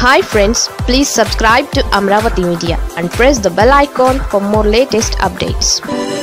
hi friends please subscribe to Amaravati media and press the bell icon for more latest updates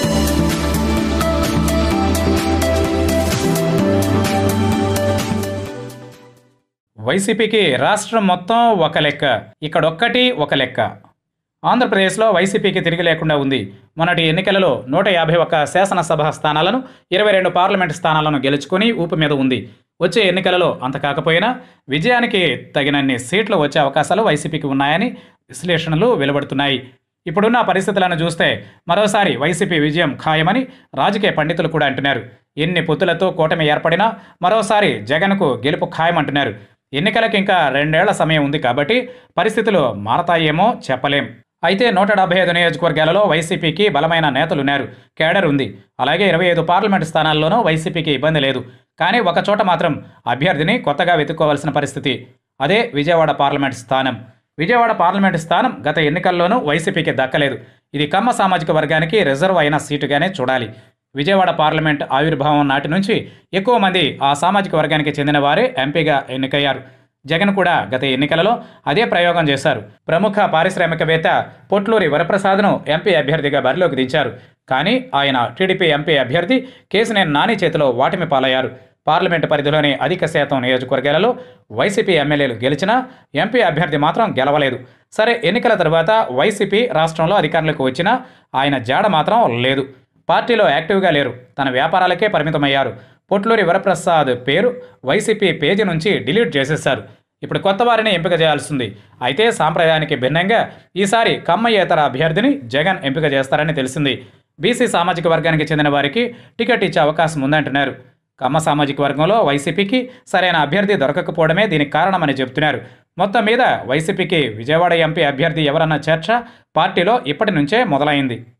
వైసీపీకి రాష్ట్రం మొత్తం ఒక లెక్క ఇక్కడొక్కటి ఒక లెక్క ఆంధ్రప్రదేశ్లో వైసీపీకి తిరిగి లేకుండా ఉంది మొన్నటి ఎన్నికలలో నూట యాభై ఒక్క శాసనసభ స్థానాలను ఇరవై రెండు పార్లమెంటు స్థానాలను గెలుచుకుని ఊపు మీద ఉంది వచ్చే ఎన్నికలలో అంత కాకపోయినా విజయానికి తగినన్ని సీట్లు వచ్చే అవకాశాలు వైసీపీకి ఉన్నాయని విశ్లేషణలు వెలువడుతున్నాయి ఇప్పుడున్న పరిస్థితులను చూస్తే మరోసారి వైసీపీ విజయం ఖాయమని రాజకీయ పండితులు కూడా అంటున్నారు ఎన్ని పొత్తులతో కూటమి ఏర్పడినా మరోసారి జగన్కు గెలుపు ఖాయమంటున్నారు ఎన్నికలకు ఇంకా రెండేళ్ల సమయం ఉంది కాబట్టి పరిస్థితులు మారతాయేమో చెప్పలేం అయితే నూట డెబ్బై ఐదు నియోజకవర్గాలలో వైసీపీకి బలమైన నేతలున్నారు కేడర్ ఉంది అలాగే ఇరవై ఐదు పార్లమెంటు స్థానాల్లోనూ వైసీపీకి ఇబ్బంది లేదు కానీ ఒక చోట మాత్రం అభ్యర్థిని కొత్తగా వెతుక్కోవాల్సిన పరిస్థితి అదే విజయవాడ పార్లమెంట్ స్థానం విజయవాడ పార్లమెంటు స్థానం గత ఎన్నికల్లోనూ వైసీపీకి దక్కలేదు ఇది కమ్మ సామాజిక వర్గానికి రిజర్వ్ అయిన సీటుగానే చూడాలి విజయవాడ పార్లమెంట్ ఆవిర్భావం నాటి నుంచి ఎక్కువ మంది ఆ సామాజిక వర్గానికి చెందిన వారే ఎంపీగా ఎన్నికయ్యారు జగన్ కూడా గత ఎన్నికలలో అదే ప్రయోగం చేశారు ప్రముఖ పారిశ్రామికవేత్త పొట్లూరి వరప్రసాద్ను ఎంపీ అభ్యర్థిగా బరిలోకి దించారు కానీ ఆయన టీడీపీ ఎంపీ అభ్యర్థి కేసినేని నాని చేతిలో వాటిమి పాలయ్యారు పార్లమెంటు పరిధిలోని అధిక శాతం నియోజకవర్గాలలో వైసీపీ ఎమ్మెల్యేలు గెలిచినా ఎంపీ అభ్యర్థి మాత్రం గెలవలేదు సరే ఎన్నికల తర్వాత వైసీపీ రాష్ట్రంలో అధికారంలోకి వచ్చినా ఆయన జాడ మాత్రం లేదు పార్టీలో యాక్టివ్గా లేరు తన వ్యాపారాలకే పరిమితమయ్యారు పొట్లూరి వరప్రసాద్ పేరు వైసీపీ పేజీ నుంచి డిలీట్ చేసేశారు ఇప్పుడు కొత్త వారిని ఎంపిక చేయాల్సింది అయితే సాంప్రదాయానికి భిన్నంగా ఈసారి కమ్మయ్యేతర అభ్యర్థిని జగన్ ఎంపిక చేస్తారని తెలిసింది బీసీ సామాజిక వర్గానికి చెందిన వారికి టికెట్ ఇచ్చే అవకాశం ఉందంటున్నారు కమ్మ సామాజిక వర్గంలో వైసీపీకి సరైన అభ్యర్థి దొరకకపోవడమే దీనికి కారణమని చెబుతున్నారు మొత్తం మీద వైసీపీకి విజయవాడ ఎంపీ అభ్యర్థి ఎవరన్న చర్చ పార్టీలో ఇప్పటి నుంచే మొదలైంది